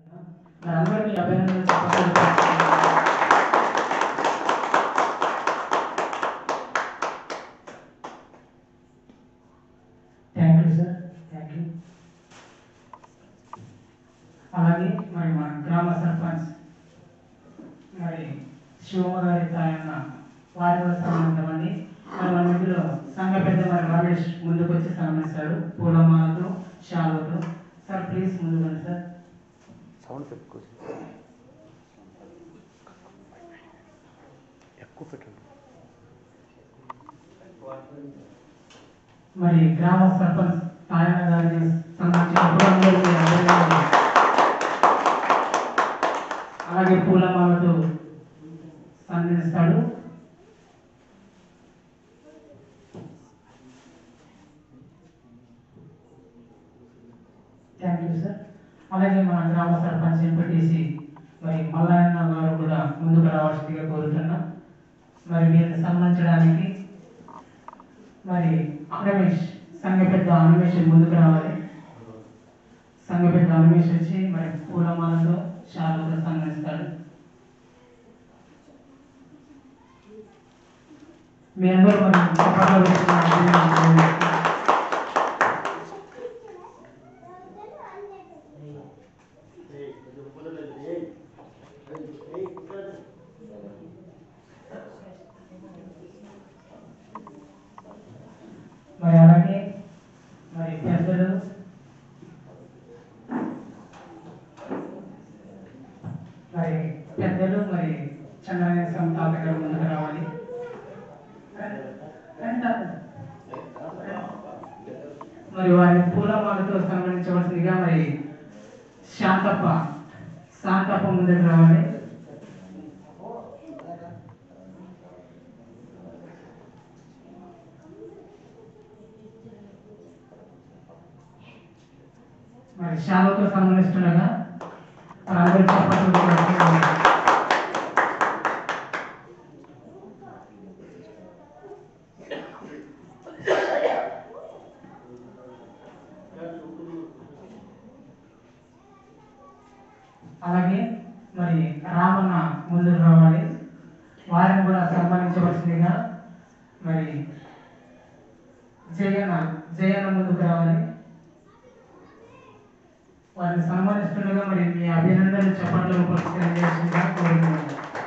అందరికీ అభినందనలు చెప్పాలి thank you sir thank you అలాగే మరి మన గ్రామ సర్పంచ్ మరి శివమ్మ గారి తాయన్న వారి కూడా సన్మానించమండి మరి మన ఇందులో సంఘ పెద్ద మరి రమేష్ ముందుకు వచ్చి సన్మానిస్తాడు పూలమాలతో షాలుతో సార్ ప్లీజ్ ముందుకు రండి సార్ సౌండ్ పెట్టుకో ఎక్కువ పెట్టండి మరి గ్రామ సర్పంచ్ తాయన్న గారిని సన్మానించినప్పుడు అందరికీ అభినందనలు. అలాగే పూలమాలతో సన్మానిస్తాడు థ్యాంక్ యూ సార్ అలాగే మన గ్రామ సర్పంచ్ ఎంపీటీసీ మరి మల్లయ్య గారు కూడా ముందుకు రావాల్సిందిగా కోరుతున్నాం మరి వీరిని సన్మానించడానికి మరి రమేష్ సంఘ పెద్ద రమేష్ ముందుకు రావాలి సంఘ పెద్ద రమేష్ వచ్చి మరి పూలమాలతో షాలతో సన్మానిస్తాడు మీ అందరూ మరి చప్పట్లు కొట్టుకుని మరి అలాగే మరి పెద్దలు మరి పెద్దలు మరి చంద్రనేశం తాత గారు ముందుకు రావాలి రండి తాత. మరి వారి పూలమాలతో సన్మానించవలసిందిగా మరి శాంతప్ప శాంతప్ప ముందుకు రావాలి మరి శాలతో సన్మానిస్తుండగా అందరూ చప్పట్లు కొడుతున్నారు. అలాగే మరి రామన్న ముందుకు రావాలి వారిని కూడా సన్మానించవలసిందిగా మరి జయన్న జయన్న ముందుకు రావాలి వారిని సన్మానిస్తుండగా మరి మీ అభినందనలు చెప్పట్లు తెలియజేసిందిగా కోరుతున్నాను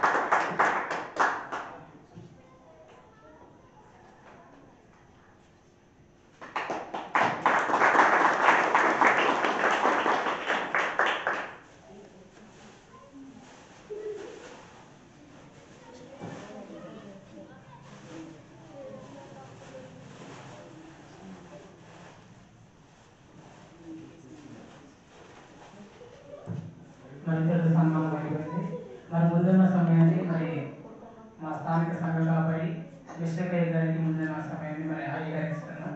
మరి ఇతరుల సన్మానం అయిపోయింది మరి ముందున్న సమయాన్ని మరి మా స్థానిక సంఘ కాబట్టి విశ్వకయ్య గారికి ముందున్న సమయాన్ని మరి హాయిగా ఇస్తున్నాం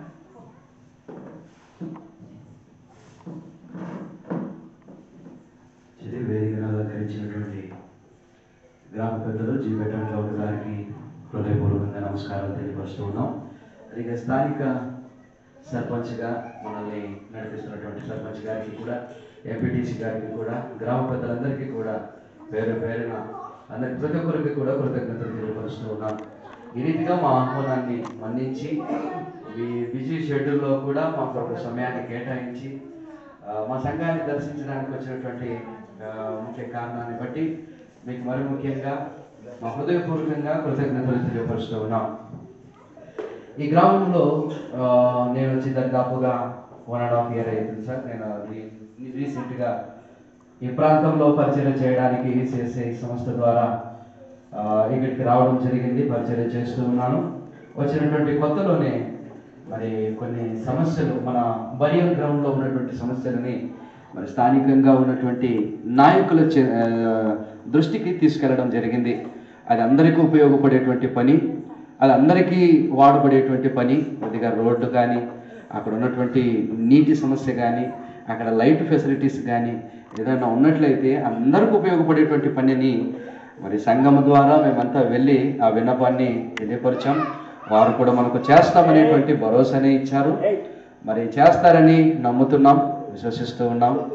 చిరి వేదికను అలంకరించినటువంటి గ్రామ పెద్దలు జీవితం గౌడ్ గారికి హృదయపూర్వకంగా నమస్కారాలు తెలియపరుస్తూ ఉన్నాం అలాగే స్థానిక సర్పంచ్గా మనల్ని నడిపిస్తున్నటువంటి సర్పంచ్ గారికి కూడా ఎంపీటీసీ గారికి కూడా గ్రామ పెద్దలందరికీ కూడా పేరు పేరున అందరి ప్రతి ఒక్కరికి కూడా కృతజ్ఞతలు తెలియపరుస్తూ ఉన్నాం ఈ రీతిగా మా ఆహ్వానాన్ని మన్నించి ఈ బిజీ షెడ్యూల్లో కూడా మాకు ఒక సమయాన్ని కేటాయించి ఆ, మా సంఘాన్ని దర్శించడానికి వచ్చినటువంటి ఆ, ముఖ్య కారణాన్ని బట్టి మీకు మరి ముఖ్యంగా మా హృదయపూర్వకంగా కృతజ్ఞతలు తెలియపరుస్తూ ఉన్నాం ఈ గ్రామంలో ఆ, నేను వచ్చి దాదాపుగా వన్ అండ్ హాఫ్ ఇయర్ అవుతుంది సార్ నేను రీ- రీసెంట్గా ఈ ప్రాంతంలో పరిచయం చేయడానికి సిఎస్ఐ సంస్థ ద్వారా ఆ, ఇక్కడికి రావడం జరిగింది పరిచయం చేస్తూ ఉన్నాను వచ్చినటువంటి కొత్తలోనే మరి కొన్ని సమస్యలు మన బరియల్ గ్రౌండ్లో ఉన్నటువంటి సమస్యలని మరి స్థానికంగా ఉన్నటువంటి నాయకుల చే- ఆ, దృష్టికి తీసుకెళ్లడం జరిగింది అది అందరికీ ఉపయోగపడేటువంటి పని అది అందరికీ వాడబడేటువంటి పని కొద్దిగా రోడ్డు కానీ అక్కడ ఉన్నటువంటి నీటి సమస్య కానీ అక్కడ లైట్ ఫెసిలిటీస్ కానీ ఏదైనా ఉన్నట్లయితే అందరికీ ఉపయోగపడేటువంటి పనిని మరి సంఘం ద్వారా మేమంతా వెళ్ళి ఆ విన్నపాన్ని తెలియపరిచాం వారు కూడా మనకు చేస్తామనేటువంటి భరోసానే ఇచ్చారు మరి చేస్తారని నమ్ముతున్నాం విశ్వసిస్తూ ఉన్నాం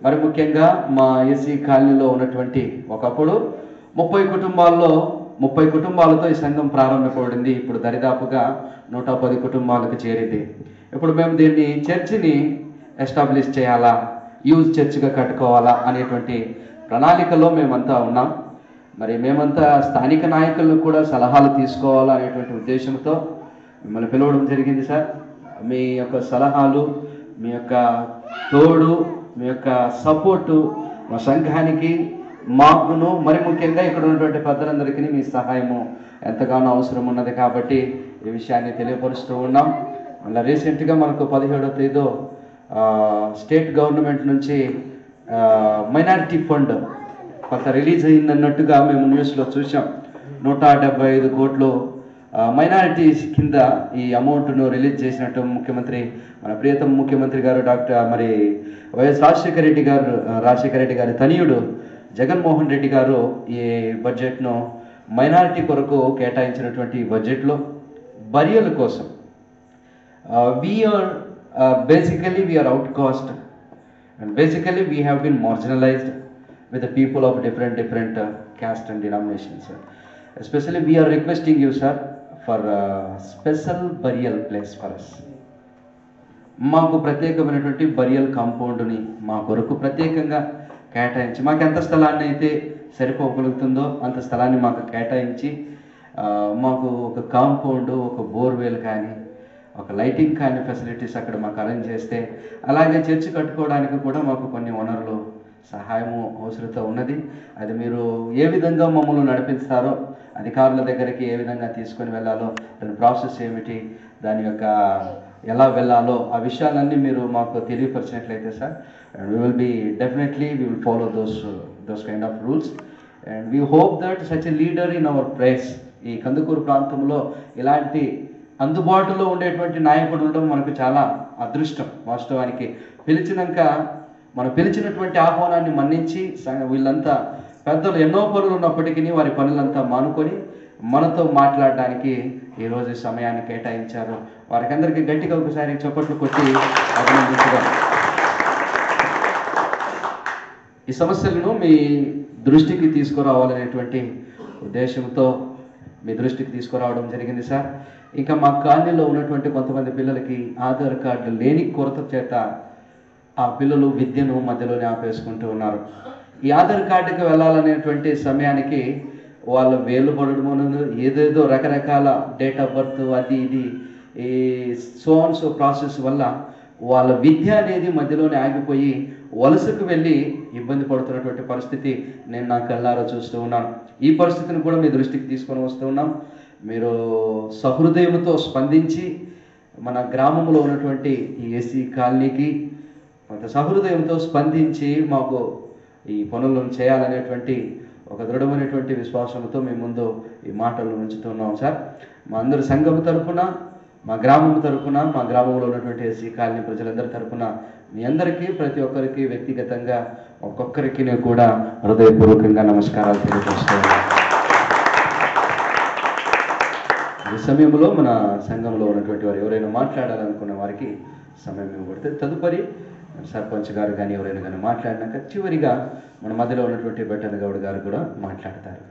మరి ముఖ్యంగా మా ఎస్సీ కాలనీలో ఉన్నటువంటి ఒకప్పుడు ముప్పై కుటుంబాల్లో ముప్పై కుటుంబాలతో ఈ సంఘం ప్రారంభించబడింది ఇప్పుడు దరిదాపుగా నూట పది కుటుంబాలకు చేరింది ఇప్పుడు మేము దీన్ని చర్చిని ఎస్టాబ్లిష్ చేయాలా యూజ్ చర్చ్గా కట్టుకోవాలా అనేటువంటి ప్రణాళికలో మేమంతా ఉన్నాం మరి మేమంతా స్థానిక నాయకులను కూడా సలహాలు తీసుకోవాలా అనేటువంటి ఉద్దేశంతో మిమ్మల్ని పిలవడం జరిగింది సార్ మీ యొక్క సలహాలు మీ యొక్క తోడు మీ యొక్క సపోర్టు మా సంఘానికి మాకును మరి ముఖ్యంగా ఇక్కడ ఉన్నటువంటి పెద్దలందరికీ మీ సహాయము ఎంతగానో అవసరం ఉన్నది కాబట్టి ఈ విషయాన్ని తెలియపరుస్తూ ఉన్నాం మళ్ళీ రీసెంట్గా మనకు పదిహేడవ తేదీ స్టేట్ గవర్నమెంట్ నుంచి మైనారిటీ ఫండ్ కొంత రిలీజ్ అయిందన్నట్టుగా మేము న్యూస్లో చూసాం నూట డెబ్బై ఐదు కోట్లు మైనారిటీస్ కింద ఈ అమౌంట్ను రిలీజ్ చేసినట్టు ముఖ్యమంత్రి మన ప్రియతమ ముఖ్యమంత్రి గారు డాక్టర్ మరి వైఎస్ రాజశేఖర రెడ్డి గారు ఆ, రాజశేఖర రెడ్డి గారి తనయుడు జగన్మోహన్ రెడ్డి గారు ఈ బడ్జెట్ను మైనారిటీ కొరకు కేటాయించినటువంటి ఈ బడ్జెట్లో బరియల కోసం we are basically we are out caste and basically we have been marginalized with the people of different different uh, caste and denominations. sir. Especially, we are requesting you, sir, for a special burial place for us. మాకు ప్రత్యేకమైనటువంటి burial కాంపౌండ్ని మా కొరకు ప్రత్యేకంగా కేటాయించి మాకు ఎంత స్థలాన్ని అయితే సరిపోగలుగుతుందో అంత స్థలాన్ని మాకు కేటాయించి ఆ, మాకు ఒక కాంపౌండ్ ఒక బోర్వెల్ కానీ ఒక లైటింగ్ కానీ ఫెసిలిటీస్ అక్కడ మాకు అరేంజ్ చేస్తే అలాగే చర్చి కట్టుకోవడానికి కూడా మాకు కొన్ని వనరులు సహాయము అవసరత ఉన్నది అది మీరు ఏ విధంగా మమ్మల్ని నడిపిస్తారో అధికారుల దగ్గరికి ఏ విధంగా తీసుకొని వెళ్ళాలో దాని ప్రాసెస్ ఏమిటి దాని యొక్క ఎలా వెళ్ళాలో ఆ విషయాలన్నీ మీరు మాకు తెలియపరిచినట్లయితే sir and we will be definitely we will follow those those kind of rules and we hope that such a leader in our place ఈ కందుకూరు ప్రాంతంలో ఇలాంటి అందుబాటులో ఉండేటువంటి నాయకుడు ఉండడం మనకు చాలా అదృష్టం వాస్తవానికి పిలిచినాక మనం పిలిచినటువంటి ఆహ్వానాన్ని మన్నించి స- వీళ్ళంతా పెద్దలు ఎన్నో పనులు ఉన్నప్పటికీ వారి పనులంతా మానుకొని మనతో మాట్లాడడానికి ఈరోజు ఈ సమయాన్ని కేటాయించారు వారికి అందరికీ గట్టిగా ఒకసారి చప్పట్లు కొట్టి అభినందించడం ఈ సమస్యలను మీ దృష్టికి తీసుకురావాలనేటువంటి ఉద్దేశంతో మీ దృష్టికి తీసుకురావడం జరిగింది సార్ ఇంకా మా కాలనీలో ఉన్నటువంటి కొంతమంది పిల్లలకి ఆధార్ కార్డు లేని కొరత చేత ఆ పిల్లలు విద్యను మధ్యలోనే ఆపేసుకుంటూ ఉన్నారు ఈ ఆధార్ కార్డుకి వెళ్ళాలనేటువంటి సమయానికి వాళ్ళ వేలు పడడమును ఏదేదో రకరకాల డేట్ ఆఫ్ బర్త్ అది ఇది ఈ సోన్స్ ప్రాసెస్ వల్ల వాళ్ళ విద్య అనేది మధ్యలోనే ఆగిపోయి వలసకు వెళ్ళి ఇబ్బంది పడుతున్నటువంటి పరిస్థితి నేను నా కళ్ళారా చూస్తూ ఉన్నాను ఈ పరిస్థితిని కూడా మీ దృష్టికి తీసుకొని వస్తూ ఉన్నాం మీరు సహృదయంతో స్పందించి మన గ్రామంలో ఉన్నటువంటి ఈ ఎస్సీ కాలనీకి కొంత సహృదయంతో స్పందించి మాకు ఈ పనులను చేయాలనేటువంటి ఒక దృఢమైనటువంటి విశ్వాసంతో మేము ముందు ఈ మాటలు ఉంచుతున్నాం సార్ మా అందరి సంఘం తరపున మా గ్రామం తరపున మా గ్రామంలో ఉన్నటువంటి ఎస్సీ కాలనీ ప్రజలందరి తరపున మీ అందరికీ ప్రతి ఒక్కరికి వ్యక్తిగతంగా ఒక్కొక్కరికి నేను కూడా హృదయపూర్వకంగా నమస్కారాలు తెలియజేస్తున్నాను ఈ సమయంలో మన సంఘంలో ఉన్నటువంటి వారు ఎవరైనా మాట్లాడాలనుకున్న వారికి సమయం ఇవ్వబడితే తదుపరి సర్పంచ్ గారు కానీ ఎవరైనా కానీ మాట్లాడినాక చివరిగా మన మధ్యలో ఉన్నటువంటి బెట్టన గౌడ్ గారు కూడా మాట్లాడతారు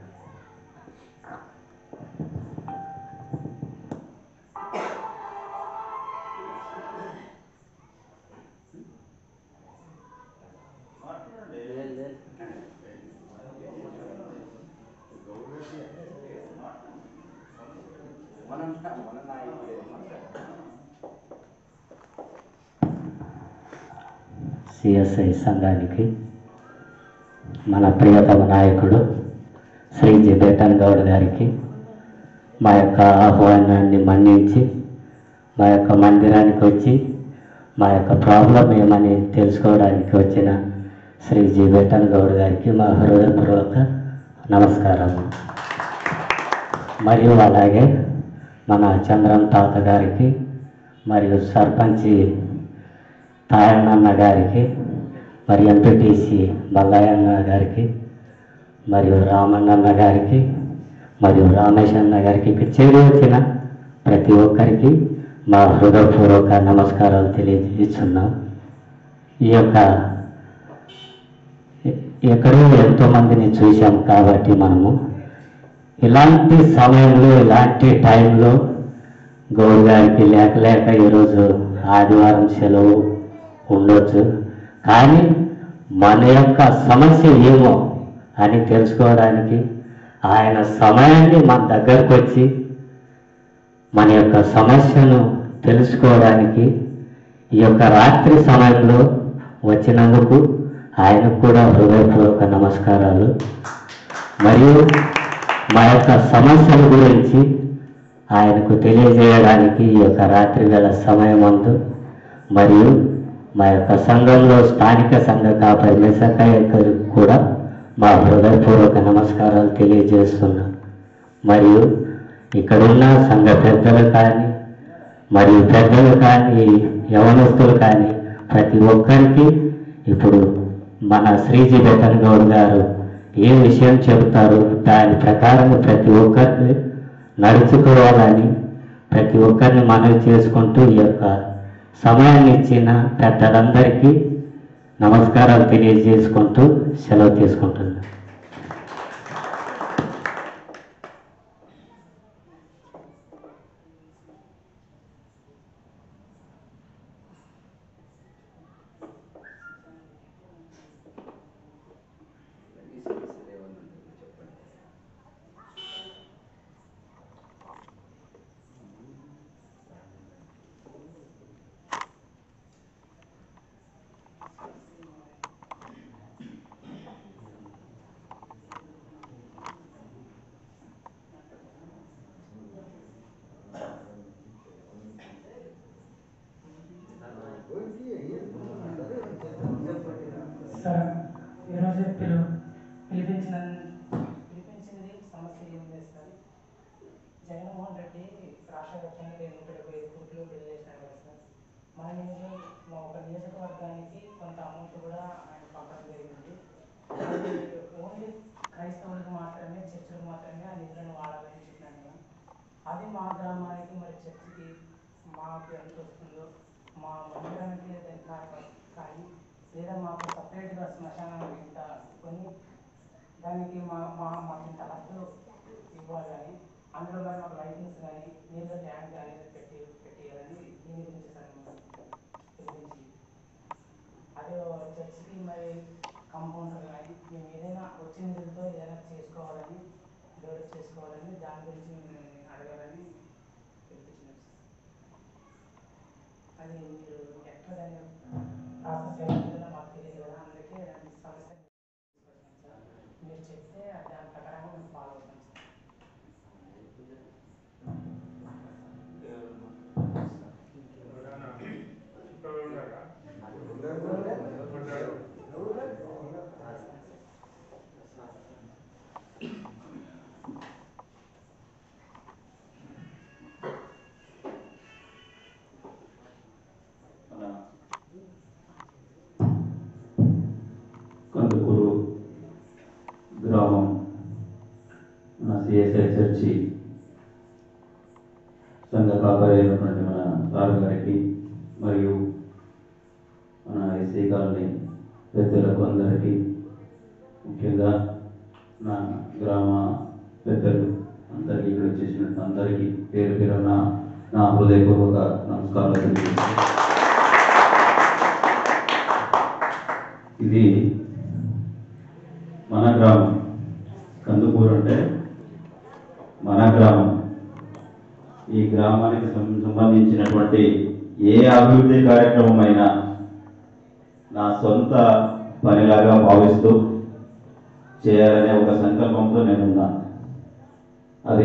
సిఎస్ఐ సంఘానికి మన ప్రియతమ నాయకుడు శ్రీ జి బేటన్ గౌడ్ గారికి మా యొక్క ఆహ్వానాన్ని మన్నించి మా యొక్క మందిరానికి వచ్చి మా యొక్క ప్రాబ్లం ఏమని తెలుసుకోవడానికి వచ్చిన శ్రీ జి బేటన్ గౌడ్ గారికి మా హృదయపూర్వక నమస్కారం మరియు అలాగే మన చంద్రం తాత గారికి మరియు సర్పంచి తాయన్నన్న గారికి మరి ఎంపీటీసీ మల్లయ్యన్న గారికి మరియు రామన్నన్న గారికి మరియు రామేష్ అన్న గారికి ఇక్కడ చేరి వచ్చిన ప్రతి ఒక్కరికి మా హృదయపూర్వక నమస్కారాలు తెలియజేస్తున్నాం ఈ యొక్క ఎక్కడో ఎంతో మందిని చూశాం కాబట్టి మనము ఇలాంటి సమయంలో ఇలాంటి టైంలో గౌడ్ గారికి లేక లేక ఈరోజు ఆదివారం సెలవు ఉండొచ్చు కానీ మన యొక్క సమస్య ఏమో అని తెలుసుకోవడానికి ఆయన సమయాన్ని మన దగ్గరకు వచ్చి మన యొక్క సమస్యను తెలుసుకోవడానికి ఈ యొక్క రాత్రి సమయంలో వచ్చినందుకు ఆయనకు కూడా హృదయపూర్వక నమస్కారాలు మరియు మా యొక్క సమస్యల గురించి ఆయనకు తెలియజేయడానికి ఈ యొక్క రాత్రి వేళ సమయమందు మరియు మా యొక్క సంఘంలో స్థానిక సంఘ కాపరి మెసకాయ గారికి కూడా మా హృదయపూర్వక నమస్కారాలు తెలియజేస్తున్నాం మరియు ఇక్కడున్న సంఘ పెద్దలు కానీ మరియు పెద్దలు కానీ యవనస్తులు కానీ ప్రతి ఒక్కరికి ఇప్పుడు మన శ్రీజీ బెటన్ గౌడ్ గారు ఏ విషయం చెబుతారు దాని ప్రకారం ప్రతి ఒక్కరిని నడుచుకోవాలని ప్రతి ఒక్కరిని మనవి చేసుకుంటూ ఈ యొక్క సమయాన్ని ఇచ్చిన పెద్దలందరికీ నమస్కారాలు తెలియజేసుకుంటూ సెలవు తీసుకుంటున్నాను సార్ ఈరోజు పిలు పిలిపించిన పిలిపించింది సమస్య ఏం లేదు సార్ జగన్మోహన్ రెడ్డి రాష్ట్ర వ్యాప్తంగా ఎన్నికల కోట్లు బిల్లు చేసినాడు కదా సార్ మన నియోజక మా ఒక నియోజకవర్గానికి కొంత అమౌంట్ కూడా ఆయన పంపడం జరిగింది అది ఓన్లీ క్రైస్తవులకు మాత్రమే చర్చిలకు మాత్రమే ఆ నిధులను వాడాలని చెప్పినాను కదా అది మా గ్రామానికి మరి చర్చికి మాకు ఎంత వస్తుందో మా మందిరానికి ఎంత కా- కానీ లేదా మాకు సపరేట్గా శ్మశానానికి ఇంత కొని దానికి మా మా మాకు ఇంత లక్షలు ఇవ్వాలని అందులో మరి మాకు లైటింగ్స్ కానీ నీళ్ళ ట్యాంక్ కానీ పెట్టి పెట్టేయాలని దీని గురించి సార్ మేము గురించి అదే చర్చికి మరి కాంపౌండర్ కానీ మేము ఏదైనా వచ్చిన నిధులతో ఏదైనా చేసుకోవాలని డెవలప్ చేసుకోవాలని దాని గురించి మేము అడగాలని పిలిపించినాం సార్ అది మీరు ఎట్లా దాన్ని ప్రాసెస్ ఎలా ఉంటుందో మాకు తెలియదు కదా అందుకే దాని సమస్య తీసుకొచ్చాం సార్ మీరు చెప్తే దాని ప్రకారంగా మేము ఫాలో అవుతాం సార్ మన కందుకూరు గ్రామం మన సిఎస్ఐ చర్చి సంఘ కాపరి అయినటువంటి మన సార్ గారికి మరియు మన ఎస్సీ కాలనీ పెద్దలకు అందరికీ ముఖ్యంగా నా గ్రామ పెద్దలు అందరికీ ఇక్కడ వచ్చేసినట్టు అందరికీ పేరు పేరున నా హృదయపూర్వక నమస్కారాలు తెలియజేస్తున్నాను. ఇది మన గ్రామం కందుకూరు అంటే మన గ్రామం ఈ గ్రామానికి సం- సంబంధించినటువంటి ఏ అభివృద్ధి కార్యక్రమం అయినా నా సొంత పనిలాగా భావిస్తూ చేయాలనే ఒక సంకల్పంతో నేను ఉన్నాను అది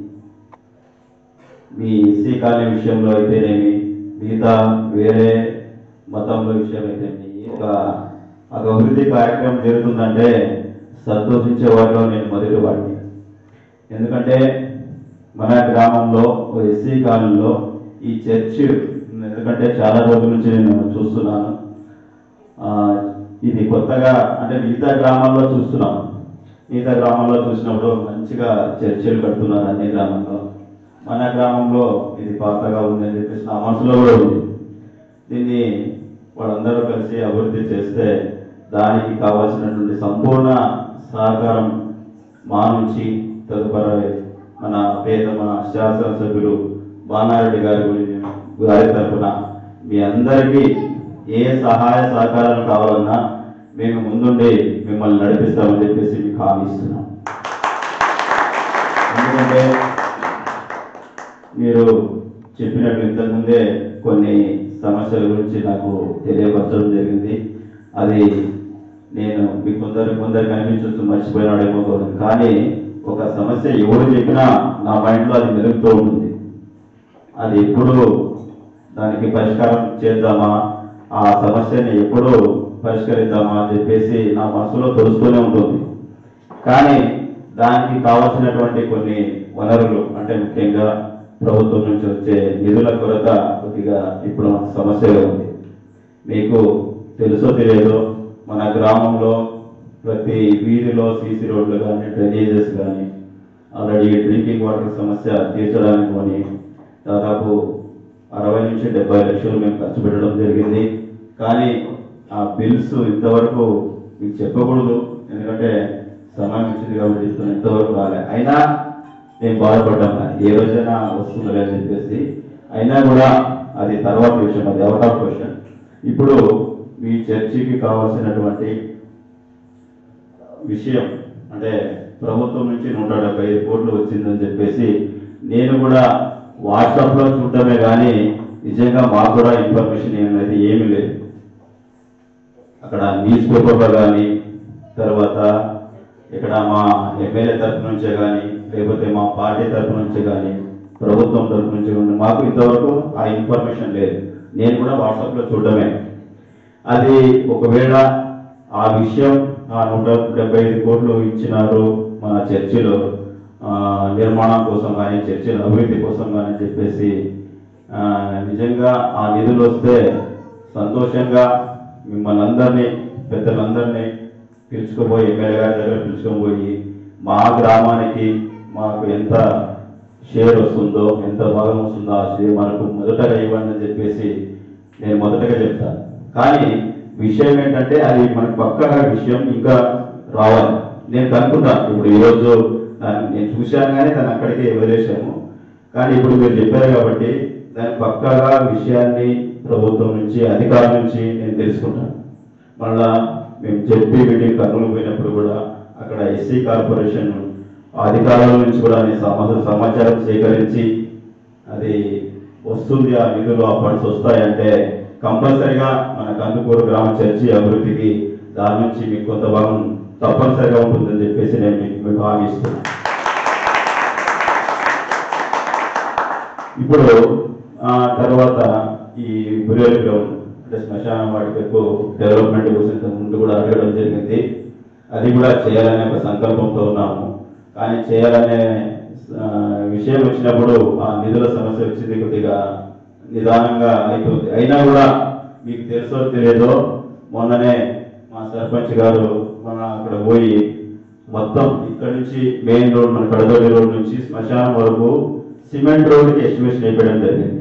మీ ఎస్సీ కాలనీ విషయంలో అయితేనేమి మిగతా వేరే మతంలో విషయం అయితేనేమి ఒక ఒక అభివృద్ధి కార్యక్రమం జరుగుతుందంటే సంతోషించే వాటిలో నేను మొదటి వాడిని ఎందుకంటే మన గ్రామంలో ఓ ఎస్సీ కాలనీలో ఈ చర్చ్ ఎందుకంటే చాలా రోజుల నుంచి నేను చూస్తున్నాను ఆ, ఇది కొత్తగా అంటే మిగతా గ్రామాల్లో చూస్తున్నాం మిగతా గ్రామాల్లో చూసినప్పుడు మంచిగా చర్చలు కడుతున్నారు అన్ని గ్రామంలో మన గ్రామంలో ఇది పాతగా ఉంది అని చెప్పేసి నా మనసులో కూడా ఉంది దీన్ని వాళ్ళందరూ కలిసి అభివృద్ధి చేస్తే దానికి కావాల్సినటువంటి సంపూర్ణ సహకారం మా నుంచి తదుపరి మన పేదమ శాసనసభ్యులు బానారెడ్డి గారి గురించి గారి తరఫున మీ అందరికీ ఏ సహాయ సహకారాలు కావాలన్నా మేము ముందుండి మిమ్మల్ని నడిపిస్తామని చెప్పేసి మీకు హామీ ఇస్తున్నాం ఎందుకంటే మీరు చెప్పినట్టు ఇంతకుముందే కొన్ని సమస్యల గురించి నాకు తెలియపరచడం జరిగింది అది నేను మీ కొందరు కొందరు కనిపించవచ్చు మర్చిపోయినాడేమో కాదు. కానీ ఒక సమస్య ఎవరు చెప్పినా నా మైండ్లో అది మెరుగుతూ ఉంటుంది అది ఎప్పుడు దానికి పరిష్కారం చేద్దామా ఆ సమస్యని ఎప్పుడు పరిష్కరిద్దామా అని చెప్పేసి నా మనసులో తెలుస్తూనే ఉంటుంది కానీ దానికి కావలసినటువంటి కొన్ని వనరులు అంటే ముఖ్యంగా ప్రభుత్వం నుంచి వచ్చే నిధుల కొరత కొద్దిగా ఇప్పుడు మనకు సమస్యగా ఉంది మీకు తెలుసో తెలియదో మన గ్రామంలో ప్రతి వీధిలో సీసీ రోడ్లు కానీ డ్రైనేజెస్ కానీ ఆల్రెడీ డ్రింకింగ్ వాటర్ సమస్య తీర్చడానికి కొని దాదాపు అరవై నుంచి డెబ్బై లక్షలు మేము ఖర్చు పెట్టడం జరిగింది కానీ ఆ బిల్స్ ఇంతవరకు మీకు చెప్పకూడదు ఎందుకంటే సమయం ఇచ్చింది కాబట్టి చెప్తున్నా ఇంతవరకు రాలే అయినా నేను బాధపడ్డాం ఏ రోజైనా వస్తుందిలే అని చెప్పేసి అయినా కూడా అది తర్వాత విషయం అది అవుట్ ఆఫ్ క్వశ్చన్ ఇప్పుడు మీ చర్చికి కావాల్సినటువంటి విషయం అంటే ప్రభుత్వం నుంచి నూట డెబ్బై ఐదు కోట్లు వచ్చిందని చెప్పేసి నేను కూడా వాట్సాప్లో చూడటమే కానీ నిజంగా మాకు కూడా ఇన్ఫర్మేషన్ ఏమైతే ఏమీ లేదు అక్కడ న్యూస్ పేపర్లో కానీ తర్వాత ఇక్కడ మా ఎమ్మెల్యే తరఫు నుంచే కానీ లేకపోతే మా పార్టీ తరఫు నుంచే కానీ ప్రభుత్వం తరఫు నుంచి కానీ మాకు ఇంతవరకు ఆ ఇన్ఫర్మేషన్ లేదు నేను కూడా వాట్సాప్లో చూడటమే అది ఒకవేళ ఆ విషయం ఆ నూట డెబ్బై ఐదు కోట్లు ఇచ్చినారు మన చర్చిలో ఆ, నిర్మాణం కోసం కానీ చర్చిల అభివృద్ధి కోసం కానీ చెప్పేసి ఆ, నిజంగా ఆ నిధులు వస్తే సంతోషంగా మిమ్మల్ని అందరినీ పెద్దలందరినీ పిలుచుకుపోయి ఎమ్మెల్యే గారి దగ్గర పిలుచుకొని మా గ్రామానికి మాకు ఎంత షేర్ వస్తుందో ఎంత భాగం వస్తుందో ఆ షేర్ మనకు మొదటగా ఇవ్వండి అని చెప్పేసి నేను మొదటగా చెప్తాను కానీ విషయం ఏంటంటే అది మనకు పక్కగా విషయం ఇంకా రావాలి నేను కనుక్కుంటాను ఇప్పుడు ఈరోజు దాన్ని నేను చూశాను కానీ దాన్ని అక్కడికే వదిలేశాము కానీ ఇప్పుడు మీరు చెప్పారు కాబట్టి దాని పక్కగా విషయాన్ని ప్రభుత్వం నుంచి అధికారుల నుంచి నేను తెలుసుకుంటాను మళ్ళా మేము చెప్పి మీటింగ్ కర్నూలు పోయినప్పుడు కూడా అక్కడ ఎస్సీ కార్పొరేషన్ అధికారుల నుంచి కూడా నేను సమ- సమాచారం సేకరించి అది వస్తుంది ఆ నిధులు ఆ ఫండ్స్ వస్తాయంటే కంపల్సరిగా మన కందుకూరు గ్రామ చర్చి అభివృద్ధికి దాని నుంచి మీకు కొంత భాగం తప్పనిసరిగా ఉంటుందని చెప్పేసి నేను మీకు మీకు హామీ ఇస్తున్నాను ఇప్పుడు ఆ తర్వాత ఈ బురేల్ గ్రౌండ్ అంటే శ్మశాన వాటికకు డెవలప్మెంట్ కోసం ఇంతకు ముందు కూడా అడగడం జరిగింది అది కూడా చేయాలనే ఒక సంకల్పంతో ఉన్నాము కానీ చేయాలనే ఆ, విషయం వచ్చినప్పుడు ఆ నిధుల సమస్య వచ్చింది కొద్దిగా నిదానంగా అయిపోతుంది అయినా కూడా మీకు తెలుసో తెలియదో మొన్ననే మా సర్పంచ్ గారు మన అక్కడ పోయి మొత్తం ఇక్కడ నుంచి మెయిన్ రోడ్ మన కడదోడి రోడ్ నుంచి శ్మశానం వరకు సిమెంట్ రోడ్కి ఎస్టిమేషన్ వేయడం జరిగింది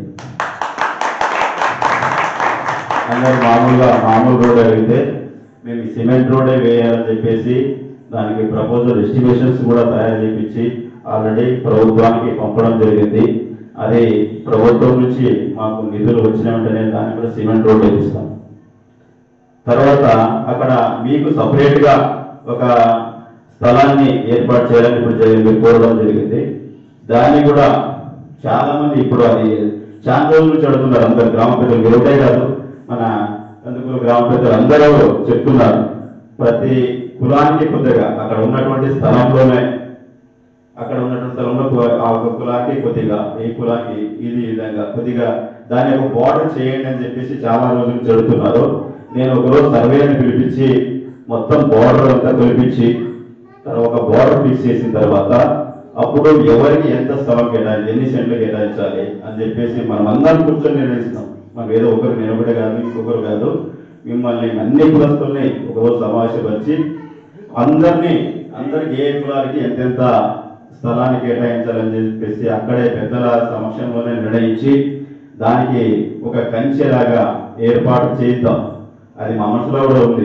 అందరు మామూలుగా మామూలు రోడ్ అడిగితే మేము ఈ సిమెంట్ రోడే వేయాలని చెప్పేసి దానికి ప్రపోజల్ ఎస్టిమేషన్స్ కూడా తయారు చేయించి ఆల్రెడీ ప్రభుత్వానికి పంపడం జరిగింది అది ప్రభుత్వం నుంచి మాకు నిధులు వచ్చిన వెంటనే దాన్ని కూడా సిమెంట్ రోడ్ వేపిస్తాం తర్వాత అక్కడ మీకు సపరేట్ గా ఒక స్థలాన్ని ఏర్పాటు చేయాలని ఇప్పుడు జరి- మీరు కోరడం జరిగింది దాన్ని కూడా చాలా మంది ఇప్పుడు అది చాలా రోజుల నుంచి అడుగుతున్నారు అందరు గ్రామ పెద్దలు మీరు ఒకటే కాదు మన కందుకూరు గ్రామ పెద్దలు అందరూ చెప్తున్నారు ప్రతి కులానికి కొద్దిగా అక్కడ ఉన్నటువంటి స్థలంలోనే అక్కడ ఉన్నటువంటి స్థలంలో కు- ఆ ఒక కులానికి కొద్దిగా ఈ కులానికి ఇది ఈ విధంగా కొద్దిగా దాని ఒక బార్డర్ చేయండి అని చెప్పేసి చాలా రోజుల నుంచి అడుగుతున్నారు నేను ఒకరోజు సర్వేని పిలిపించి మొత్తం బార్డర్ అంతా పిలిపించి తర్వాత ఒక బార్డర్ ఫిక్స్ చేసిన తర్వాత అప్పుడు ఎవరికి ఎంత స్థలం కేటాయించాలి ఎన్ని సెంట్లు కేటాయించాలి అని చెప్పేసి మనం అందరం కూర్చొని నిర్ణయిస్తాం మనం ఏదో ఒకరు నేను ఒకటే కాదు ఇంకొకరు కాదు మిమ్మల్ని అన్ని కులస్తుల్ని ఒకరోజు సమావేశపరిచి అందరినీ అందరికి ఏ కులాలకి ఎంతెంత స్థలాన్ని కేటాయించాలని చెప్పేసి అక్కడే పెద్దల సమక్షంలోనే నిర్ణయించి దానికి ఒక కంచెలాగా ఏర్పాటు చేద్దాం అది మా మనసులో కూడా ఉంది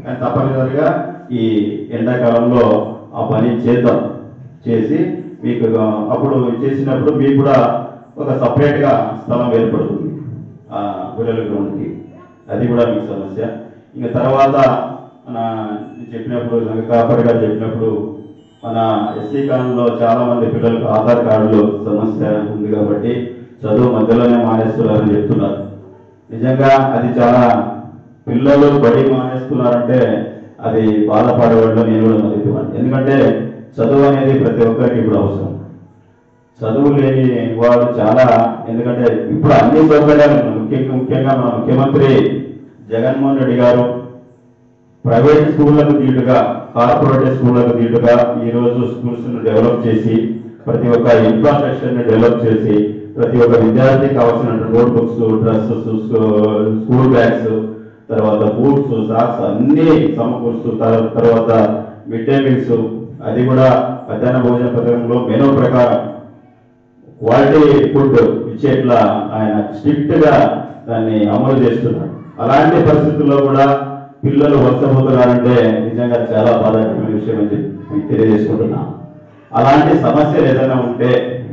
కానీ తప్పనిసరిగా ఈ ఎండాకాలంలో ఆ పని చేద్దాం చేసి మీకు అప్పుడు చేసినప్పుడు మీకు కూడా ఒక సపరేట్గా స్థలం ఏర్పడుతుంది ఆ గుర్రెల గ్రౌండ్కి అది కూడా మీకు సమస్య ఇంకా తర్వాత మన చెప్పినప్పుడు కాపర్ గారు చెప్పినప్పుడు మన ఎస్సీ కాలంలో చాలా మంది పిల్లలకు ఆధార్ కార్డులు సమస్య ఉంది కాబట్టి చదువు మధ్యలోనే మానేస్తున్నారని చెప్తున్నారు నిజంగా అది చాలా పిల్లలు బడి మానేస్తున్నారంటే అది బాధపడేవాళ్ళు నేను కూడా మొదటివాడిని ఎందుకంటే చదువు అనేది ప్రతి ఒక్కరికి ఇప్పుడు అవసరం చదువు లేని వాడు చాలా ఎందుకంటే ఇప్పుడు అన్ని సౌకర్యాలు ఉన్నాయి. ముఖ్యంగా ముఖ్యంగా మన ముఖ్యమంత్రి జగన్మోహన్ రెడ్డి గారు ప్రైవేట్ స్కూళ్లకు దీటుగా కార్పొరేట్ స్కూళ్లకు దీటుగా ఈ రోజు స్కూల్స్ ను డెవలప్ చేసి ప్రతి ఒక్క ఇన్ఫ్రాస్ట్రక్చర్ ని డెవలప్ చేసి ప్రతి ఒక్క విద్యార్థికి కావాల్సిన note books dresses school bags తర్వాత బూట్స్ సాక్స్ అన్ని సమకూరుస్తూ తర్- తర్వాత మిడ్ డే మీల్స్ అది కూడా మధ్యాహ్న భోజన పథకంలో మెనూ ప్రకారం క్వాలిటీ ఫుడ్ ఇచ్చేట్లా ఆయన స్ట్రిక్ట్ గా దాన్ని అమలు చేస్తున్నాడు అలాంటి పరిస్థితుల్లో కూడా పిల్లలు వలసపోతున్నారంటే నిజంగా చాలా బాధాకరమైన విషయం అని చెప్పి తెలియజేసుకుంటున్నా అలాంటి సమస్యలు ఏదైనా ఉంటే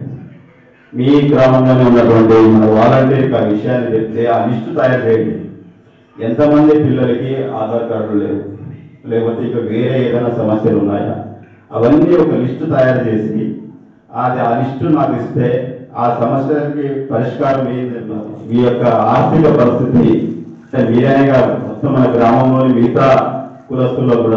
మీ గ్రామంలోనే ఉన్నటువంటి మన వాలంటీర్కి ఆ విషయాన్ని చెప్తే ఆ లిస్టు తయారు చేయండి ఎంతమంది పిల్లలకి ఆధార్ కార్డులు లేవు లేకపోతే ఇక వేరే ఏదైనా సమస్యలు ఉన్నాయా అవన్నీ ఒక లిస్టు తయారు చేసి అది ఆ లిస్టు నాకు ఇస్తే ఆ సమస్యలకి పరిష్కారం ఏంటి మీ యొక్క ఆర్థిక పరిస్థితి అంటే మీరనే కాదు మొత్తం మన గ్రామంలోని మిగతా కులస్తుల్లో కూడా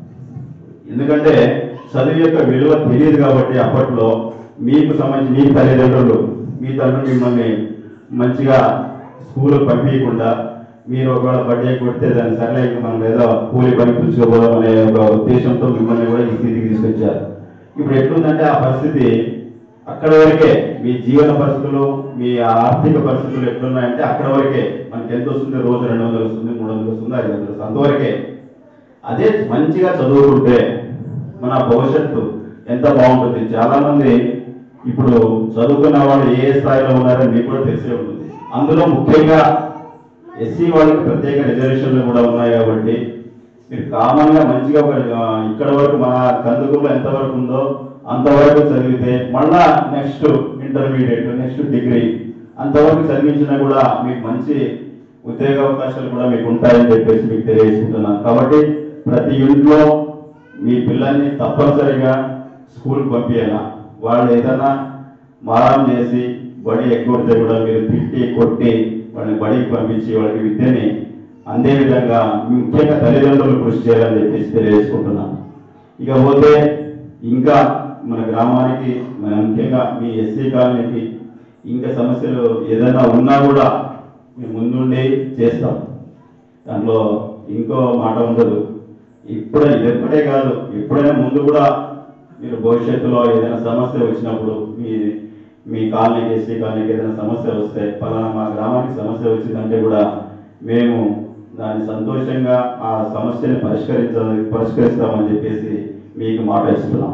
ఎందుకంటే చదువు యొక్క విలువ తెలియదు కాబట్టి అప్పట్లో మీకు సంబంధించి మీ తల్లిదండ్రులు మీ తల్లి మిమ్మల్ని మంచిగా స్కూల్ పంపించకుండా మీరు ఒకవేళ బర్త్డే కొడితే దాన్ని సర్లే ఇంక మనం ఏదో కూలి పని పుచ్చుకోపోదాం అనే ఒక ఉద్దేశంతో మిమ్మల్ని కూడా ఈ స్థితికి తీసుకొచ్చారు ఇప్పుడు ఎట్లుందంటే ఆ పరిస్థితి అక్కడ వరకే మీ జీవన పరిస్థితులు మీ ఆర్థిక పరిస్థితులు ఎట్లున్నాయంటే అక్కడ వరకే మనకి ఎంత వస్తుంది రోజు రెండు వందలు వస్తుంది మూడు వందలు వస్తుంది ఐదు వందలు వస్తుంది అంతవరకే అదే మంచిగా చదువుకుంటే మన భవిష్యత్తు ఎంత బాగుంటుంది చాలా మంది ఇప్పుడు చదువుకున్న వాళ్ళు ఏ స్థాయిలో ఉన్నారో మీకు కూడా తెలిసే ఉంటుంది అందులో ముఖ్యంగా ఎస్సీ వాళ్ళకి ప్రత్యేక రిజర్వేషన్లు కూడా ఉన్నాయి కాబట్టి మీరు కామన్ గా మంచిగా ఒక, ఆ, ఇక్కడ వరకు మన కందుకూరులో ఎంత వరకు ఉందో అంతవరకు చదివితే మళ్ళా నెక్స్ట్ ఇంటర్మీడియట్ నెక్స్ట్ డిగ్రీ అంతవరకు చదివించినా కూడా మీకు మంచి ఉద్యోగ అవకాశాలు కూడా మీకు ఉంటాయని చెప్పేసి మీకు తెలియజేసుకుంటున్నాను కాబట్టి ప్రతి ఇంట్లో మీ పిల్లల్ని తప్పనిసరిగా స్కూల్కి పంపించాలా వాళ్ళు ఏదైనా మారం చేసి బడి ఎగ్గొడితే కూడా మీరు తిట్టి కొట్టి వాళ్ళని బడికి పంపించి వాళ్ళకి విద్యని అందే విధంగా ముఖ్యంగా తల్లిదండ్రులు కృషి చేయాలని చెప్పేసి తెలియజేసుకుంటున్నాను ఇక పోతే ఇంకా మన గ్రామానికి మన ముఖ్యంగా మీ ఎస్సీ కాలనీకి ఇంకా సమస్యలు ఏదైనా ఉన్నా కూడా మేము ముందుండి చేస్తాం దాంట్లో ఇంకో మాట ఉండదు ఇప్పుడు ఇది ఎప్పుడే కాదు ఎప్పుడైనా ముందు కూడా మీరు భవిష్యత్తులో ఏదైనా సమస్య వచ్చినప్పుడు మీ మీ కాలనీకి ఎస్సీ కాలనీకి ఏదైనా సమస్య వస్తే పలానా మా గ్రామానికి సమస్య వచ్చిందంటే కూడా మేము దాన్ని సంతోషంగా ఆ సమస్యని పరిష్కరించ పరిష్కరిస్తామని చెప్పేసి మీకు మాట ఇస్తున్నాం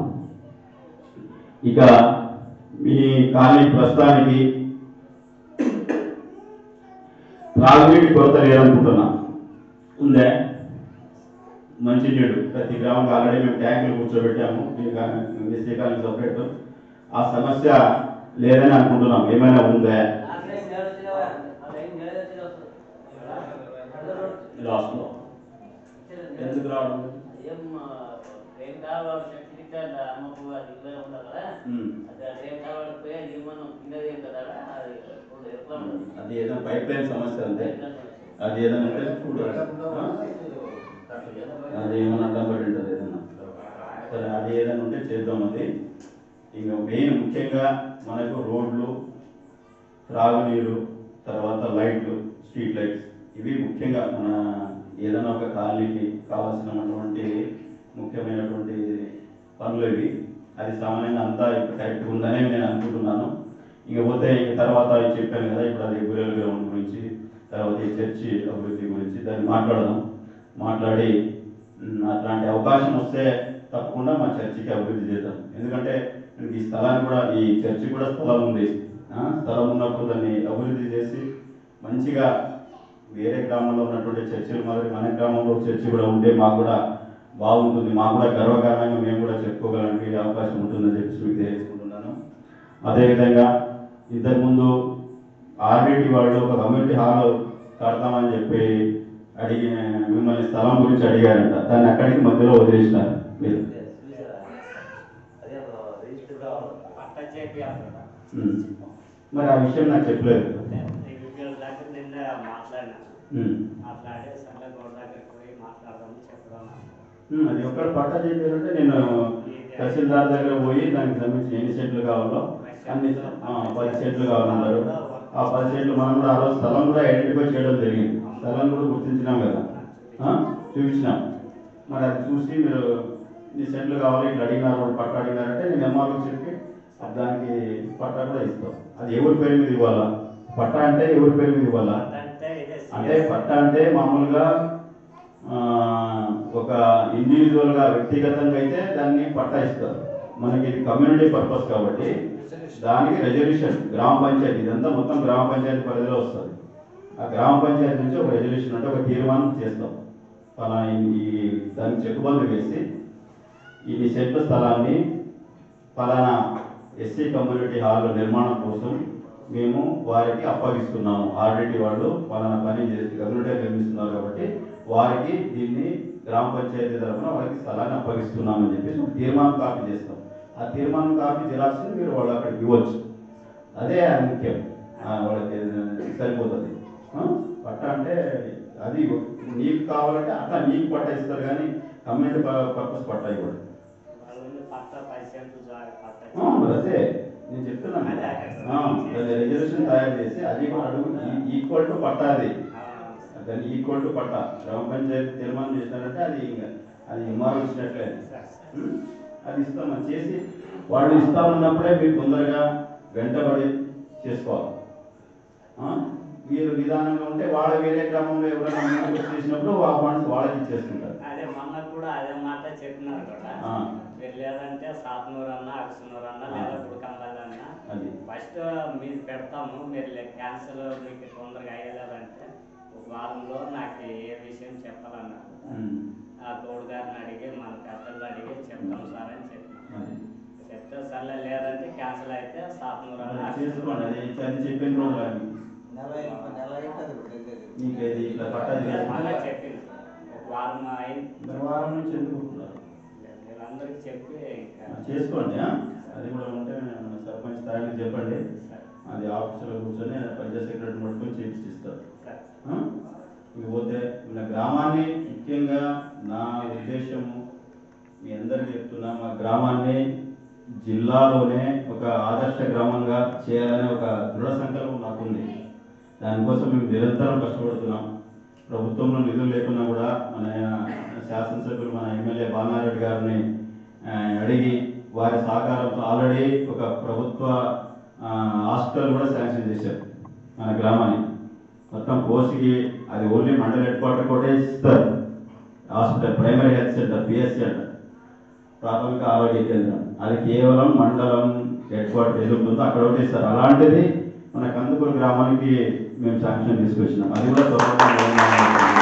ఇక మీ కాలనీ ప్రస్తుతానికి త్రాగునీటి కొరత లేదనుకుంటున్నా ఉందే మంచినీడు ప్రతి గ్రామంలో ఆల్రెడీ మేము ట్యాంకులు కూర్చోబెట్టాము ఈ శ్రీకాళం సపరేట్ ఆ సమస్య లేదని అనుకుంటున్నాం ఏమైనా ఉందే లాస్ట్లో ఎందుకు రావడం ఉమ్. అది ఏదైనా పైప్ లైన్ సమస్య అంతే అది ఏదైనా ఉంటే చూడు ఆ? అది ఏమైనా అడ్డం పడి ఉంటుంది ఏదైనా సరే అది ఏదైనా ఉంటే చేద్దాం అది ఇంకా మెయిన్ ముఖ్యంగా మనకు రోడ్లు త్రాగునీరు తర్వాత లైట్లు స్ట్రీట్ లైట్స్ ఇవి ముఖ్యంగా మన ఏదైనా ఒక కాలనీకి కావాల్సినటువంటి ముఖ్యమైనటువంటి పనులు ఇవి అది సామాన్యంగా అంతా ఇప్పుడు కరెక్ట్గా ఉందని నేను అనుకుంటున్నాను ఇక పోతే ఇక తర్వాత చెప్పాను కదా ఇప్పుడు అది గురేల గ్రౌండ్ గురించి తర్వాత ఈ చర్చి అభివృద్ధి గురించి దాన్ని మాట్లాడదాం మాట్లాడి ఉమ్, అట్లాంటి అవకాశం వస్తే తప్పకుండా మా చర్చికి అభివృద్ధి చేద్దాం ఎందుకంటే ఈ స్థలాన్ని కూడా ఈ చర్చి కూడా స్థలం ఉంది ఆ, స్థలం ఉన్నప్పుడు దాన్ని అభివృద్ధి చేసి మంచిగా వేరే గ్రామంలో ఉన్నటువంటి చర్చిలు మరి మన గ్రామంలో చర్చి కూడా ఉంటే మాకు కూడా బాగుంటుంది మాకు కూడా గర్వకారణంగా మేము కూడా చెప్పుకోగలడానికి అవకాశం ఉంటుందని చెప్పి మీకు తెలియజేసుకుంటున్నాను అదేవిధంగా ఇంతకుముందు ఆర్బిటి వాళ్ళు ఒక కమ్యూనిటీ హాల్ కడతామని చెప్పి అడిగి మిమ్మల్ని స్థలం గురించి అడిగారంట దాన్ని అక్కడికి మధ్యలో వదిలేసినారు మీరు పట్ట చేపియాలి ఉమ్. మరి ఆ విషయం నాకు చెప్పలేదు వీళ్ళ దగ్గర నిన్న మాట్లాడినా ఉమ్. మాట్లాడి సర్లే గోడ దగ్గరికి పోయి మాట్లాడదాం చెప్దాం ఉమ్, అది ఒక్కడ పట్ట చెప్పారంటే నేను తహసీల్దార్ దగ్గర పోయి దానికి సంబంధించి ఎన్ని సెంట్లు కావాలో అన్ని ఆ, పది సెంట్లు కావాలన్నారు ఆ పది సెంట్లు మనం కూడా ఆ రోజు స్థలం కూడా ఐడెంటిఫై చేయడం జరిగింది స్థలం కూడా గుర్తించినాం కదా ఆ, చూపించినాం మరి అది చూసి మీరు ఇన్ని సెంట్లు కావాలి ఇట్లా అడిగినారు వాళ్ళు పట్ట అడిగినారంటే నేను ఎంఆర్ఓ చెప్పి దానికి పట్టా కూడా ఇస్తాం అది ఎవరి పేరు మీద ఇవ్వాలా పట్టా అంటే ఎవరి పేరు మీద ఇవ్వాలా అంటే ఇదే అంటే పట్ట అంటే మామూలుగా ఆ, ఒక ఇండివిజువల్ గా వ్యక్తిగతంగా అయితే దాన్ని పట్టా ఇస్తారు మనకి ఇది కమ్యూనిటీ పర్పస్ కాబట్టి దానికి రెజల్యూషన్ గ్రామ పంచాయతీ ఇదంతా మొత్తం గ్రామ పంచాయతీ పరిధిలో వస్తుంది ఆ గ్రామ పంచాయతీ నుంచి ఒక రెజల్యూషన్ అంటే ఒక తీర్మానం చేస్తాం ఫలా ఈ- ఈ దానికి చెక్కుబందు వేసి ఈ సెంట్ల స్థలాన్ని ఫలానా ఎస్సీ కమ్యూనిటీ హాల్ నిర్మాణం కోసం మేము వారికి అప్పగిస్తున్నాము ఆల్రెడీ వాళ్ళు ఫలానా పని చేసి కమ్యూనిటీ నిర్మిస్తున్నారు కాబట్టి వారికి దీన్ని గ్రామ పంచాయతీ తరఫున వారికి స్థలాన్ని అప్పగిస్తున్నామని చెప్పేసి ఒక తీర్మానం కాపీ చేస్తాం ఆ తీర్మానం కాపీ జిరాక్స్ని మీరు వాళ్ళు అక్కడికి ఇవ్వచ్చు అదే ముఖ్యం ఆ, వాళ్ళకి సరిపోతుంది ఆ? పట్ట అంటే అది నీకు కావాలంటే అట్లా నీకు పట్ట ఇస్తారు కానీ కమ్యూనిటీ పర్పస్ పట్ట ఇవ్వడు వాళ్ళు పట్ట పది సెంట్లు జాగా పట్ట ఆ, మరి అదే నేను చెప్తున్నాను అదే, అదే. ఆ, దాని రిజర్వేషన్ తయారు చేసి అది కూడా అడుగు ఈక్వల్ టు పట్టా అది దాన్ని ఈక్వల్ టు పట్టా గ్రామ పంచాయతీ తీర్మానం చేసినారంటే అది ఇంకా అది ఎంఆర్ ఇచ్చినట్లే ఉం? అది ఇస్తాం అది చేసి వాళ్ళు ఇస్తామన్నప్పుడే మీరు తొందరగా వెంటబడి చేసుకోవాలి ఆ? మీరు నిదానంగా ఉంటే వాళ్ళ వేరే గ్రామంలో ఎవరైనా ముందుకు వచ్చి చేసినప్పుడు ఆ ఫండ్స్ వాళ్ళకి ఇచ్చేసుకుంటారు అదే మొన్న కూడా అదే మాట చెప్పినారు కూడా ఆ. మీరు లేదంటే సాత్నూరు అన్న అరసనూరు అన్న ఆ. లేదా గుడికంబాలి అన్న అది ఫస్ట్ మీరు పెడతాము మీరు క్యాన్సల్ మీకు తొందరగా అయ్యలేదంటే ఒక వారంలో నాకు ఏ విషయం చెప్పాలన్నారు ఉం. ఆ గౌడ్ గారిని అడిగి మన పెద్దలు అడిగి చెప్తాం సార్ అని చెప్పినాం అది చెప్తే సర్లే లేదంటే క్యాన్సిల్ అయితే సాత్నూరు అన్న అది చేసుకోండి అది అది చెప్పిన రోజు కానీ నెల అయిపో- నెల అవుతుంది ఇప్పుడు వెళ్ళేది. మీకు ఇది ఇట్లా పట్టా మళ్ళీ చెప్పింది ఒక వారం అయింది మరి వారం నుంచి ఎందుకు ఉంటున్నారు? వీళ్ళందరికీ చెప్పి ఇంకా ఆ, చేసుకోండి ఆ? అది కూడా ఉంటే మన సర్పంచ్ స్థాయికి చెప్పండి అది ఆఫీసులో కూర్చొని పంచాయత్ సెక్రటరీ పట్టుకొని చేపిస్తారు సరే. ఇకపోతే మన గ్రామాన్ని ముఖ్యంగా నా ఉద్దేశము మీ అందరికీ చెప్తున్నా మా గ్రామాన్ని జిల్లాలోనే ఒక ఆదర్శ గ్రామంగా చేయాలనే ఒక దృఢ సంకల్పం నాకుంది దానికోసం మేము నిరంతరం కష్టపడుతున్నాం ప్రభుత్వంలో నిధులు లేకున్నా కూడా మన శాసనసభ్యులు మన ఎమ్మెల్యే బాలనారెడ్డి గారిని ఆ, అడిగి వారి సహకారంతో ఆల్రెడీ ఒక ప్రభుత్వ ఆ, హాస్పిటల్ కూడా శాంక్షన్ చేశారు మన గ్రామాన్ని మొత్తం కోసికి అది ఓన్లీ మండల హెడ్ క్వార్టర్ కూడా ఇస్తారు hospital primary health centre PSC అంటారు ప్రాథమిక ఆరోగ్య కేంద్రం అది కేవలం మండలం హెడ్ క్వార్టర్ ఏది ఉంటుందో అక్కడ ఒకటి ఇస్తారు అలాంటిది మన కందుకూరు గ్రామానికి మేము శాంక్షన్ తీసుకొచ్చినాం అది కూడా త్వరలో నిర్మాణం అవుతుంది.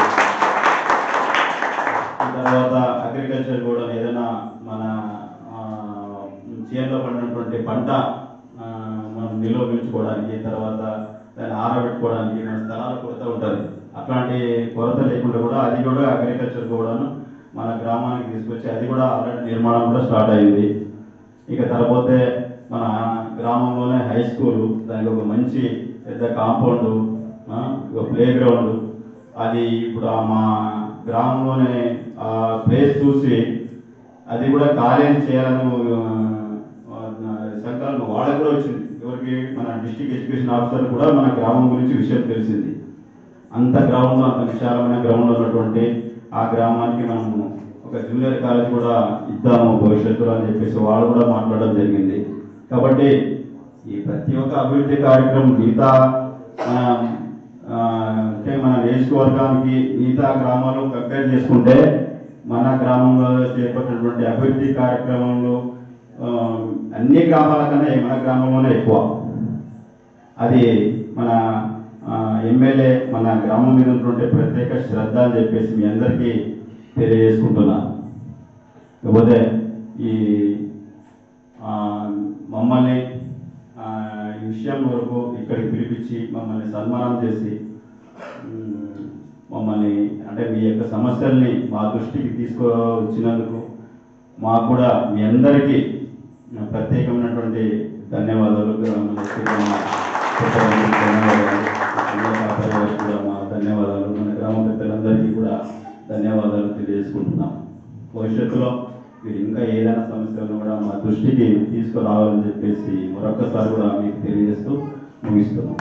తర్వాత అగ్రికల్చర్ కూడా ఏదైనా మన ఆ, చేనులో పండినటువంటి పంట ఆ, మనం నిల్వ ఉంచుకోవడానికి తర్వాత దాన్ని ఆరబెట్టుకోవడానికి మన స్థలాలు కొరత ఉంటుంది అట్లాంటి కొరత లేకుండా కూడా అది కూడా అగ్రికల్చర్ కూడాను మన గ్రామానికి తీసుకొచ్చి అది కూడా ఆల్రెడీ నిర్మాణం కూడా స్టార్ట్ అయింది ఇక తర్వాత మన గ్రామంలోనే హై స్కూల్ దానికి ఒక మంచి పెద్ద కాంపౌండ్ ఒక ప్లే గ్రౌండ్ అది ఇప్పుడు ఆ మా గ్రామంలోనే ఆ ప్లేస్ చూసి అది కూడా కాలేజ్ చేయాలని ఆ, ఆ, సంకల్పం వాళ్ళకి కూడా వచ్చింది ఎవరికి మన డిస్ట్రిక్ట్ ఎడ్యుకేషన్ ఆఫీసర్ కూడా మన గ్రామం గురించి విషయం తెలిసింది అంత గ్రౌండ్ అంత విశాలమైన గ్రౌండ్ ఉన్నటువంటి ఆ గ్రామానికి మనము ఒక జూనియర్ కాలేజ్ కూడా ఇద్దాము భవిష్యత్తులో అని చెప్పేసి వాళ్ళు కూడా మాట్లాడడం జరిగింది కాబట్టి ఈ ప్రతి ఒక్క అభివృద్ధి కార్యక్రమం మిగతా మన ఆ, అంటే మన నియోజకవర్గానికి మిగతా గ్రామాలు కంపేర్ చేసుకుంటే మన గ్రామంలో చేపట్టినటువంటి అభివృద్ధి కార్యక్రమంలో ఆ, అన్ని గ్రామాల కన్నా మన గ్రామంలోనే ఎక్కువ అది మన ఎమ్మెల్యే మన గ్రామం మీద ఉన్నటువంటి ప్రత్యేక శ్రద్ధ అని చెప్పేసి మీ అందరికీ తెలియజేసుకుంటున్నా కాకపోతే ఈ ఆ, మమ్మల్ని ఆ, ఈ విషయం వరకు ఇక్కడికి పిలిపించి మమ్మల్ని సన్మానం చేసి ఉమ్, మమ్మల్ని అంటే మీ యొక్క సమస్యల్ని మా దృష్టికి తీసుకువచ్చినందుకు మాకు కూడా మీ అందరికీ ప్రత్యేకమైనటువంటి ధన్యవాదాలు మన శ్రీరామ పెద్దలందరికీ ధన్యవాదాలు అన్న కాపరి గారికి కూడా మా ధన్యవాదాలు మన గ్రామ పెద్దలందరికీ కూడా ధన్యవాదాలు తెలియజేసుకుంటున్నాం భవిష్యత్తులో మీరు ఇంకా ఏదైనా సమస్య ఉన్నా కూడా మా దృష్టికి తీసుకురావాలని చెప్పేసి మరొకసారి కూడా మీకు తెలియజేస్తూ ముగిస్తున్నాం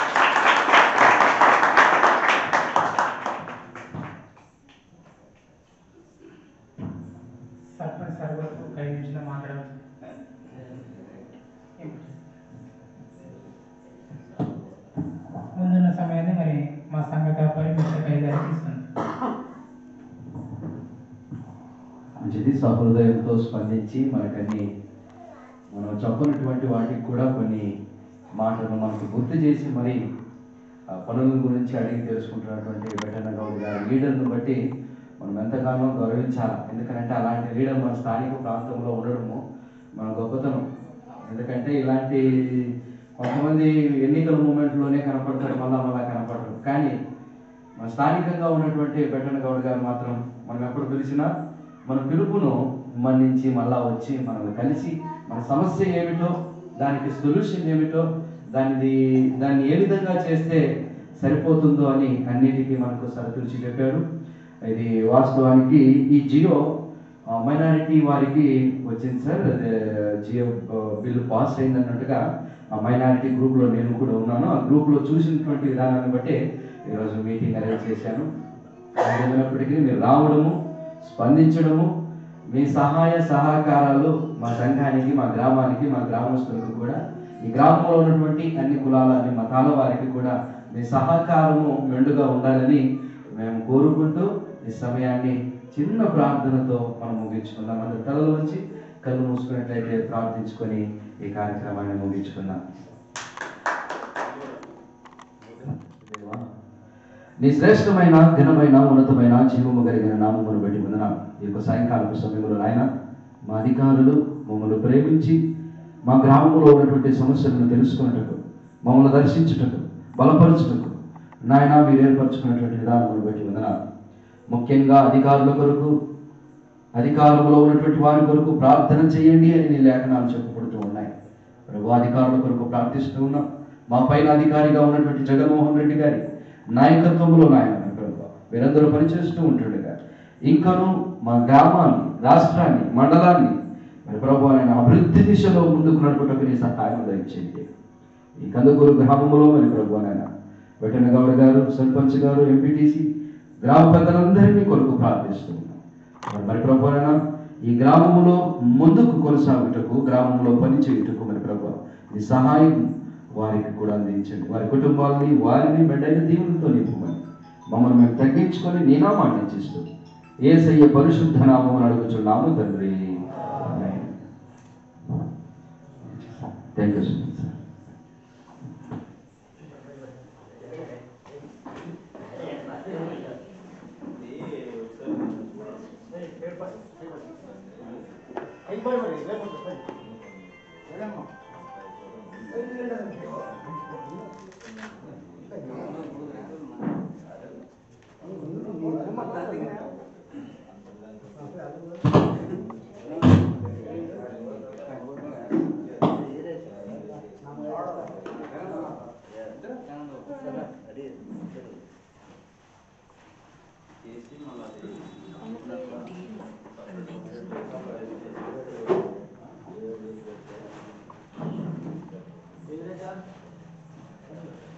సర్పంచ్ సార్ వరకు ఒక ఐదు నిమిషాలు మాట్లాడాలి ముందున్న సమయాన్ని మరి మా సంఘ కాపరి మిస్టర్ కై గారికి ఇస్తుంది మంచిది సహృదయంతో స్పందించి మనకన్నీ మనం చెప్పినటువంటి వాటికి కూడా కొన్ని మాటలు మనకు గుర్తు చేసి మరి ఆ పనుల గురించి అడిగి తెలుసుకుంటున్నటువంటి వెటన్న గౌడ్ గారి లీడర్ను బట్టి మనం ఎంతగానో గౌరవించాలి ఎందుకంటే అలాంటి లీడర్ మన స్థానిక ప్రాంతంలో ఉండడము మన గొప్పతనం ఎందుకంటే ఇలాంటి కొంతమంది ఎన్నికల మూమెంట్లోనే కనపడతారు మళ్ళా మళ్ళా కనపడరు కానీ మన స్థానికంగా ఉన్నటువంటి బెట్టన గౌడ్ గారు మాత్రం మనం ఎప్పుడు పిలిచినా మన పిలుపును మన్నించి మళ్ళా వచ్చి మనల్ని కలిసి మన సమస్య ఏమిటో దానికి సొల్యూషన్ ఏమిటో దానిది దాన్ని ఏ విధంగా చేస్తే సరిపోతుందో అని అన్నిటికీ మనకు సరితూచి చెప్పారు ఇది వాస్తవానికి ఈ జియో మైనారిటీ వారికి వచ్చింది సార్ అదే జియో ఆ, బిల్లు పాస్ అయింది అన్నట్టుగా ఆ మైనారిటీ గ్రూప్లో నేను కూడా ఉన్నాను ఆ గ్రూప్లో చూసినటువంటి విధానాన్ని బట్టి ఈరోజు మీటింగ్ అరేంజ్ చేశాను ఏమైనప్పటికీ మీరు రావడము స్పందించడము మీ సహాయ సహకారాలు మా సంఘానికి మా గ్రామానికి మా గ్రామస్తులకు కూడా ఈ గ్రామంలో ఉన్నటువంటి అన్ని కులాల అన్ని మతాల వారికి కూడా మీ సహకారము మెండుగా ఉండాలని మేము కోరుకుంటూ ఈ సమయాన్ని చిన్న ప్రార్థనతో మనం ముగించుకుందాం అందరి తలలు వచ్చి కళ్ళు మూసుకున్నట్లయితే ప్రార్థించుకొని ఈ కార్యక్రమాన్ని ముగించుకుందాం దేవా, నీ శ్రేష్టమైన ఘనమైన ఉన్నతమైన జీవము కలిగిన నామమును బట్టి వందన ఈ యొక్క సాయంకాలపు సమయంలో నాయన మా అధికారులు మమ్మల్ని ప్రేమించి మా గ్రామంలో ఉన్నటువంటి సమస్యలను తెలుసుకున్నటకు మమ్మల్ని దర్శించుటకు బలపరచుటకు నాయన మీరు ఏర్పరచుకున్నటువంటి విధానమును బట్టి వందన ముఖ్యంగా అధికారుల కొరకు అధికారంలో ఉన్నటువంటి వారి కొరకు ప్రార్థన చేయండి అని నీ లేఖనాలు చెప్పబడుతూ ఉన్నాయి ప్రభు అధికారుల కొరకు ప్రార్థిస్తూ ఉన్నాం మా పైన అధికారిగా ఉన్నటువంటి జగన్మోహన్ రెడ్డి గారి నాయకత్వంలో నాయన ప్రభు వీరందరూ పనిచేస్తూ ఉంటుండగా ఇంకను మా గ్రామాన్ని రాష్ట్రాన్ని మండలాన్ని మరి ప్రభు ఆయన అభివృద్ధి దిశలో ముందుకు నడుపుటకు నీ సహాయం దయచేయండి ఈ కందుకూరు గ్రామంలో మరి ప్రభు నాయన వెటన గౌడ్ గారు సర్పంచ్ గారు ఎంపీటీసీ గ్రామ పెద్దలందరినీ కొరకు ప్రార్థిస్తూ ఉన్నాం మరి ప్రభువైనా ఈ గ్రామములో ముందుకు కొనసాగుటకు గ్రామంలో పని చేయుటకు మరి ప్రభు ఈ సహాయం వారికి కూడా అందించండి వారి కుటుంబాలని వారిని మెండైన దీవులతో నింపమని మమ్మల్ని మేము తగ్గించుకొని నేనా మాట ఇచ్చిస్తూ ఏసయ్య పరిశుద్ధ నామం అడుగుచున్నాము తండ్రి thank you so much sir A